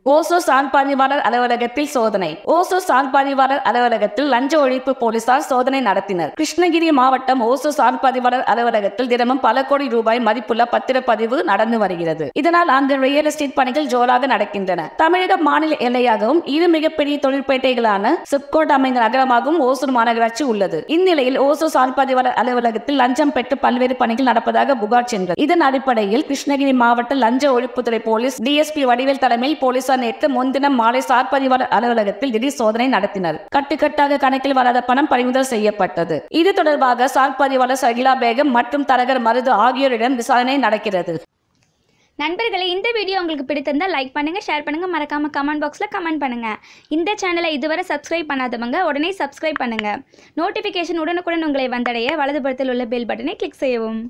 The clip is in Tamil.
ஓசூர் சான்பாதிவாளர் அலுவலகத்தில் சோதனை ஓசூர் சான்பாதிவாளர் அலுவலகத்தில் லஞ்ச ஒழிப்பு போலீசார் சோதனை நடத்தினர் கிருஷ்ணகிரி மாவட்டம் ஓசூர் சான்பாதிவாளர் அலுவலகத்தில் தினமும் பல கோடி ரூபாய் மதிப்புள்ள பத்திரப்பதிவு நடந்து வருகிறது இதனால் அங்கு ரியல் எஸ்டேட் பணிகள் ஜோராக நடக்கின்றன தமிழக மாநில எல்லையாகவும் இரு மிகப்பெரிய தொழிற்பேட்டைகளான சிப்கோட் அமைந்த நகரமாகவும் ஓசூர் மாநகராட்சி உள்ளது இந்நிலையில் ஓசூர் சான்பாதிவாளர் அலுவலகத்தில் லஞ்சம் பெற்று பல்வேறு பணிகள் நடப்பதாக புகார் சென்றது இதன் அடிப்படையில் கிருஷ்ணகிரி மாவட்ட லஞ்ச ஒழிப்புத்துறை போலீஸ் டிஎஸ்பி வடிவேல் தலைமையில் போலீசார் நேற்று முன்தினம் மாலை சார்பதிவாளர் அலுவலகத்தில் திடீர் சோதனை நடத்தினர் கட்டுக்கட்டாக கணக்கில் வராத பணம் பறிமுதல் செய்யப்பட்டது இது தொடர்பாக சார்பதிவாளர் சகிலா பேகம் மற்றும் தரகர் மருது ஆகியோரிடம் விசாரணை நடக்கிறது நண்பர்களே இந்த வீடியோ உங்களுக்கு பிடித்திருந்தால் லைக் பண்ணுங்கள் ஷேர் பண்ணுங்கள் மறக்காமல் கமெண்ட் பாக்ஸில் கமெண்ட் பண்ணுங்கள் இந்த சேனலை இதுவரை சப்ஸ்கிரைப் பண்ணாதவங்க உடனே சப்ஸ்கிரைப் பண்ணுங்கள் நோட்டிஃபிகேஷன் உடனுக்குடன் உங்களை வந்தடைய வலதுபுறத்தில் உள்ள பெல் பட்டனை கிளிக் செய்யவும்